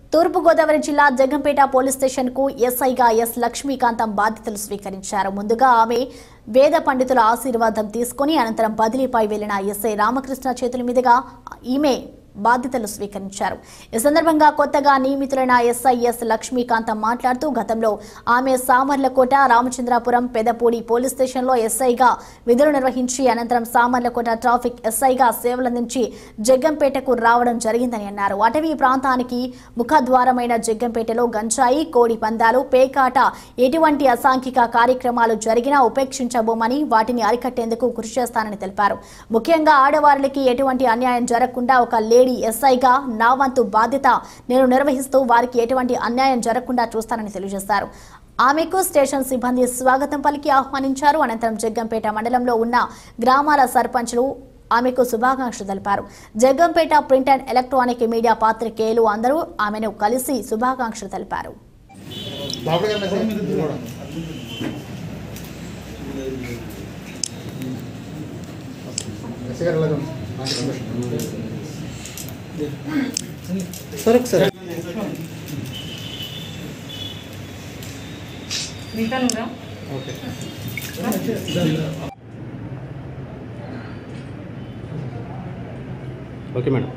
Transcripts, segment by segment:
తూర్పుగోదావరి జిల్లా Jaggampeta police station కు ఎస్ఐగా yes Lakshmikantham బాధ్యతలు స్వీకరించారు ముందుగా ఆమె వేద పండితుల ఆశీర్వాదం తీసుకుని అనంతరం బదిలీపై వెళ్లిన ఎస్ఐ రామకృష్ణ చేతుల మీదుగా ఈమె బాధ్యతలు స్వీకరించారు ఈ సందర్భంగా కొత్తగా నియమితులైన ఎస్ఐఎస్ లక్ష్మీకాంతం మాట్లాడుతూ గతంలో ఆమె సామర్లకోట రామచంద్రాపురం పెదపూడి పోలీస్ స్టేషన్లో ఎస్ఐగా విధులు నిర్వహించి అనంతరం సామర్లకోట ట్రాఫిక్ ఎస్ఐగా సేవలందించి జగ్గంపేటకు రావడం జరిగిందని అన్నారు అటవీ ప్రాంతానికి ముఖద్వారమైన జగ్గంపేటలో గంజాయి కోడి పందాలు పేకాట ఎటువంటి అసాంఘిక కార్యక్రమాలు జరిగినా ఉపేక్షించబోమని వాటిని అరికట్టేందుకు కృషి చేస్తానని తెలిపారు ముఖ్యంగా ఆడవారికి ఎటువంటి అన్యాయం జరగకుండా ఒక లేడీ ఎస్ఐగా నా వంతు బాధ్యత నేను నిర్వహిస్తూ వారికి ఎటువంటి అన్యాయం జరగకుండా చూస్తానని తెలియజేశారు ఆమెకు స్టేషన్ సిబ్బంది స్వాగతం పలికి ఆహ్వానించారు అనంతరం జగ్గంపేట మండలంలో ఉన్న గ్రామాల సర్పంచులు ఆమెకు శుభాకాంక్షలు తెలిపారు Jaggampeta print and electronic media పాత్రికేయులు అందరూ ఆమెను కలిసి శుభాకాంక్షలు తెలిపారు లోపలికి వెళ్ళండి సార్. ఎస్ఐ గారు ఇలాగ ఉంది. నాకు సంతోషం. సార్ ఒకసారి మిగతానురా ఓకే ఓకే మేడం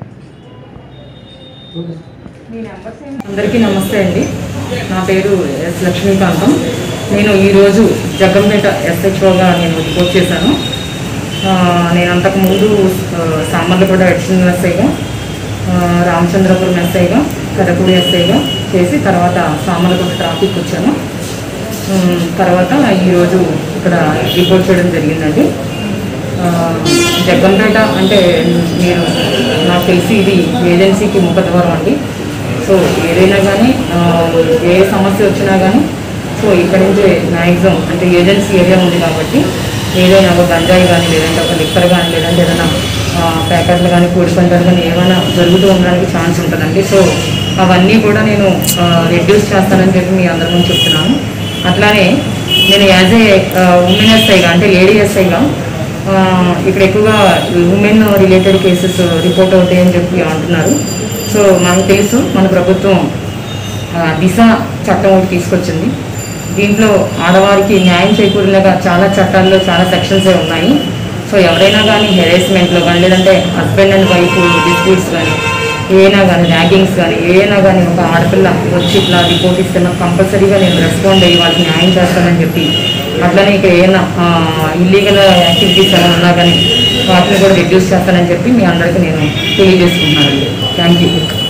అందరికీ నమస్తే అండి నా పేరు ఎస్ లక్ష్మీకాంతం నేను ఈరోజు జగ్గంపేట ఎస్హెచ్ఓగా నేను రిపోర్ట్ చేశాను ఆ, నేను అంతకుముందు ఆ, సామర్లగూడ ఎడిషనల్ ఎస్ఐగా ఆ, రామచంద్రపురం ఎస్ఐగా పెదపూడి ఎస్ఐగా చేసి తర్వాత సామర్లగూడ ట్రాఫిక్ వచ్చాను ఉమ్, తర్వాత ఈరోజు ఇక్కడ రిపోర్ట్ చేయడం జరిగిందండి ఆ, జగ్గంపేట అంటే మీరు నాకు తెలిసి ఇది ఏజెన్సీకి ముఖద్వారం అండి సో ఏదైనా కానీ ఆ, ఏ సమస్య వచ్చినా కానీ సో ఇక్కడ నుంచే మ్యాక్సిమం అంటే ఏజెన్సీ ఏరియా ఉంది కాబట్టి ఏదైనా ఒక గంజాయి కానీ లేదంటే ఒక లిక్కర్ కానీ లేదంటే ఏదైనా ఆ, ప్యాకెట్లు కానీ కోడి పంటలు కానీ ఏమైనా జరుగుతూ ఉండడానికి ఛాన్స్ ఉంటుందండి సో అవన్నీ కూడా నేను రెడ్యూస్ చేస్తానని చెప్పి మీ అందరి ముందు చెప్తున్నాను అట్లానే నేను యాజ్ ఏ ఉమెన్ ఎస్ఐగా అంటే లేడీ ఎస్ఐగా ఆ, ఇక్కడ ఎక్కువగా ఉమెన్ రిలేటెడ్ కేసెస్ రిపోర్ట్ అవుతాయని చెప్పి అంటున్నారు సో మనకు తెలుసు మన ప్రభుత్వం ఆ, దిశ చట్టం ఒకటి తీసుకొచ్చింది దీంట్లో ఆడవారికి న్యాయం చేకూరేలాగా చాలా చట్టాల్లో చాలా సెక్షన్సే ఉన్నాయి సో ఎవరైనా కానీ హెరాస్మెంట్లో కానీ లేదంటే హస్బెండ్ అండ్ వైఫ్ డిస్ప్యూట్స్ కానీ ఏమైనా కానీ ర్యాగింగ్స్ కానీ ఏమైనా కానీ ఒక ఆడపిల్ల వచ్చి ఇట్లా రిపోర్ట్ ఇస్తే నాకు కంపల్సరీగా నేను రెస్పాండ్ అయ్యి వాళ్ళకి న్యాయం చేస్తానని చెప్పి అట్లనే ఇక్కడ ఏమైనా ఇల్లీగల్ యాక్టివిటీస్ ఏమైనా ఉన్నా కానీ వాటిని కూడా రిడ్యూస్ చేస్తానని చెప్పి మీ అందరికీ నేను తెలియజేసుకుంటున్నానండి థ్యాంక్ యూ